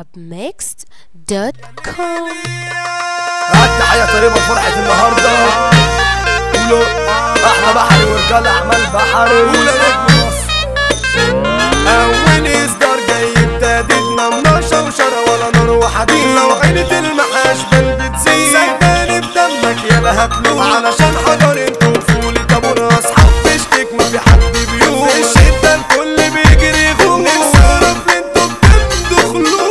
arabmixed.com التحية طريقة فرحة النهاردة قولوا احلى بحري ورجال اعمال بحري قولوا نجم مصر اول اصدار جاي ابتدت مناشة وشرى ولا نار وحديد لو عينة المحاش بل بتزيد صدقني بدمك يلا هتلوم علشان حجر انتوا فولي طابور اصحاب تشتك ما في حد بيوم في الشدة الكل بيجري يغوم نفسي اعرف انتوا بتمدوا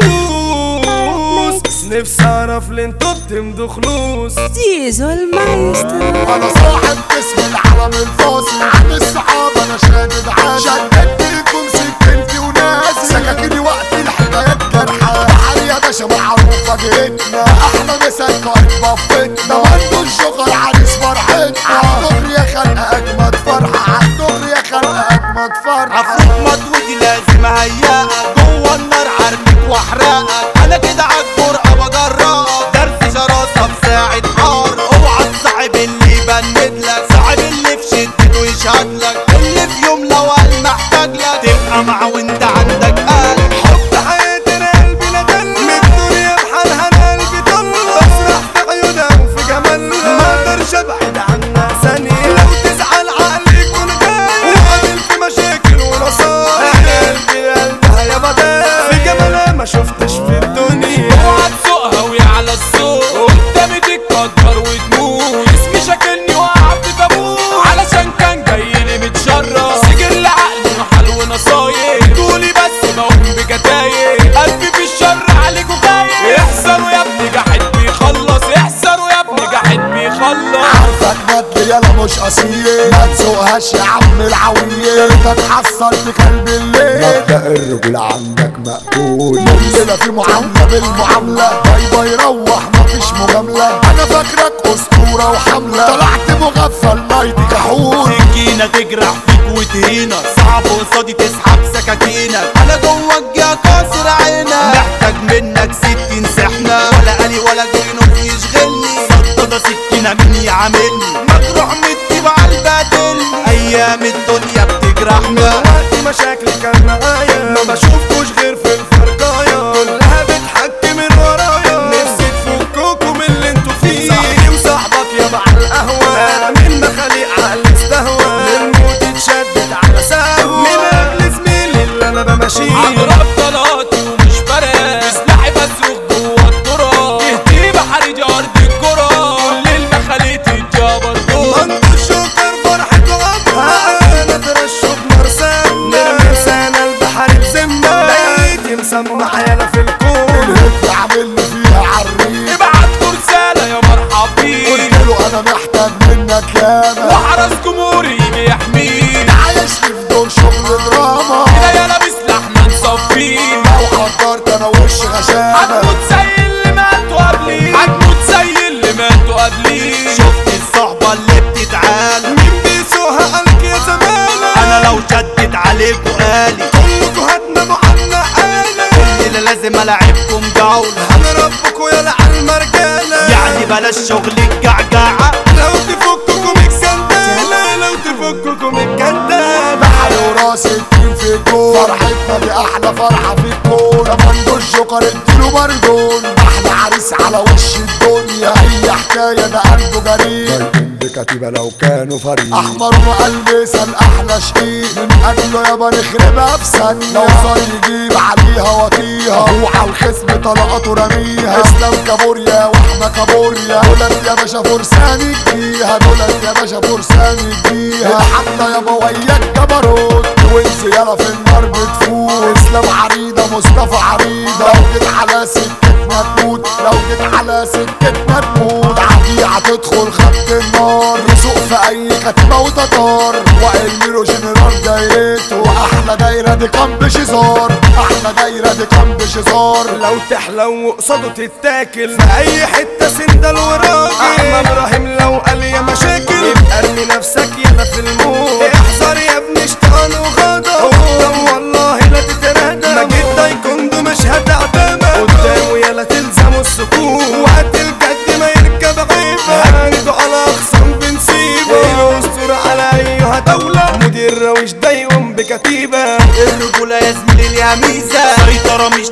خلوص نفسي اعرف ليه انتوا بتمدوا خلوص زيزو المايسترو انا صاحب اسم العالم الفاصل عن الصحاب انا شادد عادي شددت لكم سكنتي وناسي سكاكيني وقت الحكايات جرحى بحري يا باشا معروفة جيتنا احنا مسك قائد بفتنا وانتو الشغل عريس فرحتنا عالدغري يا خلق اجمد فرحة عالدغري يا خلق اجمد فرحة عفروت مدودي لازم اهيئك جوه النار عرمك واحرقك انا كده عالجرأة بجرأك درس شراسة في ساعة حار اوعى تصاحب اللي يبند لك صاحب اللي في شدته يشهد لك اللي في يوم لو قال محتاج لك تبقى معاه وانت عندك قلب حب حياتي انا قلبي لا دل من الدنيا بحالها انا قلبي ضل بسرح في عيونها وفي جمالها ما اقدرش ابعد عنها ثانية لو تزعل عقلي يكون جاي وقابل في مشاكل ونصايح انا قلبي قلبها يا بدل في جمالها ما شفتش في الدنيا اوعى تسوقها وهي على السوق قدامي تتقدر وتموت اسمي شاكلني وقع في تابوت علشان كان جاي لي متشرف سجل عقلي محل ونصايح طولي بس بقوم بكتايب قلبي في الشر عليكوا خايف احذروا يا ابني جحد بيخلص احذروا يا ابني جحد بيخلص عارفك ندل يلا مش اصيل ما تسوقهاش يا عم العويل انت تحصل في قلب الليل مبدأ الرجل عندك مقبول كلنا في معاملة بالمعاملة باي باي روح مفيش مجاملة انا فاكرك اسطورة وحملة طلعت مغفل مايتي كحول سكينة تجرح فيك وتهينك صعب قصادي تسحب سكاكينك انا جواك يا كاسر عينك محتاج منك ستين سحنة ولا قلي ولا جنون يشغلني صدى سكينة مين يعاملني مجروح مدي بعالبدل ايام الدنيا بتجرحنا وقت مشاكلي كان معايا ما بشوفكوش غير في الفرقاية كلها بتحكي من ورايا نفسي تفكوكوا من اللي انتوا فيه صاحبي وصاحبك يا مع القهوة انا من مخاليق عقلي استهوى للموت اتشدد على سهوة من اجل زميلي اللي انا بمشيه اضرب طلاتي ومش فارق بسلاحي بصرخ جوه التراب تهدي بحري ارض الكرة كل المخاليط الجبر دول انتوا الشكر فرحة عمرها انا ترشوا بمرسام نرمي لسان البحر بسمة بيتي مسمع يالا في الكون الهد عاملني فيها عريق ابعت له رسالة يا مرحب بيك قلت له انا محتاج منك ياما وحرس جمهوري بيحميك عايشني في دور شغل دراما كده يلا بسلاحنا نصفيه لو حضرت انا وش غشامة هتموت زي اللي ماتوا قبلي هتموت زي اللي ماتوا قبلي شفت الصحبة اللي بتتعالى مين بيسوها قالك يا زمالة انا لو شدت عليكوا قالي كلكوا هتناموا عنا قالة اللي لازم العبكم جولة انا ربكوا يا لعن المرجالة يعني بلاش شغل الجعجعة لو تفككم الجندالة لو تفككم الجندالة بحر وراس التيم في الجول فرحتنا دي احلى فرحة في الكون كماندو الجوكر اديله مردون احلى عريس على وش الدنيا اي حكاية ده قلبه جريء بكتيبة لو كانوا فريق احمر وقلب سال احلى شقيق من اجله يابا نخربها في ثانية لو صار يجيب عليها وطيها هو على الخصم طلقاته رميها اسلام كابوريا واحنا كابوريا دولت يا باشا فرسان الجيها دولت يا باشا فرسان الجيها الحملة يابا وياك جبروت وانس يلا في النار بتفوت اسلام عريضة مصطفى عريضة لو جيت على سكتنا تموت لو جيت على سكتنا تموت عديعة تدخل خط النار يسوق في اي كتيبة وتتار وائل ميرو جنرال دايرته احلى دايرة دي كان بشزار احلى دايرة دي كان بشزار لو تحلو وقصاده تتاكل في اي حته سندل وراجل احمد ابراهيم لو قال يا مشاكل يبقى ارمي نفسك يلا في الموت احذر يا ابني اشتغل وغضب قدام والله لا تتردد مجيد تايكوندو مش هتعتمد قدامه يلا تلزموا السكوت وقت الجد ما يركب غيبه هنجوا على اخصام بنسيبه الاسطوره على ايها دوله مدير روش ده يقوم بكتيبه الرجولة يا زميلي ليها ميزة سيطرة مش تجربة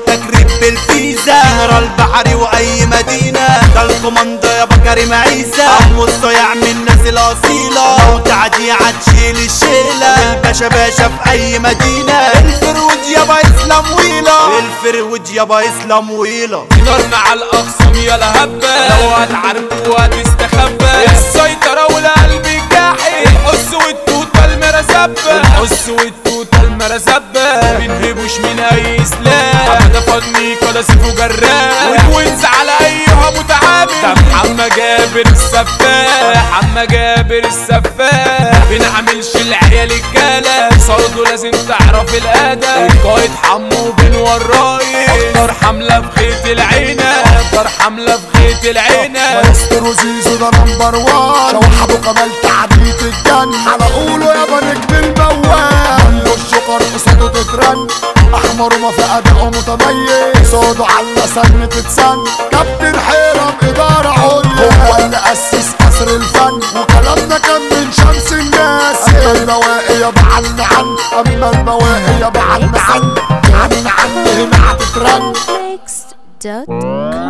يحب الفيزا جنرال بحري واي مدينة ده الكوماندا يا كريم عيسى ابو الصيع من الناس الاصيلة لو تعدي هتشيل الشيلة الباشا باشا في اي مدينة الفرود يابا اسلام ويلا الفرود يابا اسلام ويلا نارنا على الاخصام يا لهبة لو هتعارك وهتستخبى السيطرة والقلب الجاحد الحس والتوتة المرزبة الحس والتوتة المرزبة بنهبوش من اي سلاح ده فضني كده سيفه جراح والوينز على ايها متعامل ده محمد جابر السفاح عم جابر السفاح بنعملش العيال الجالة صوته لازم تعرف الادب القايد حمو بن وراي اكتر حملة في خيط العينة اكتر حملة في خيط العينة مايسترو زيزو ده نمبر وان شوح ابو كمال تعديت الجن على قوله يابا نجم الموال كله الشكر قصاده تترن احمر وما في اداؤه متميز صوته على سن تتسن كابتن حيرم اداره عليا هو اللي اسس قصر الفن وكلامنا كان من شمس الناس اما البواقي يابا عن عن اما البواقي يابا عن عن عن عن هنا هتترن Next.com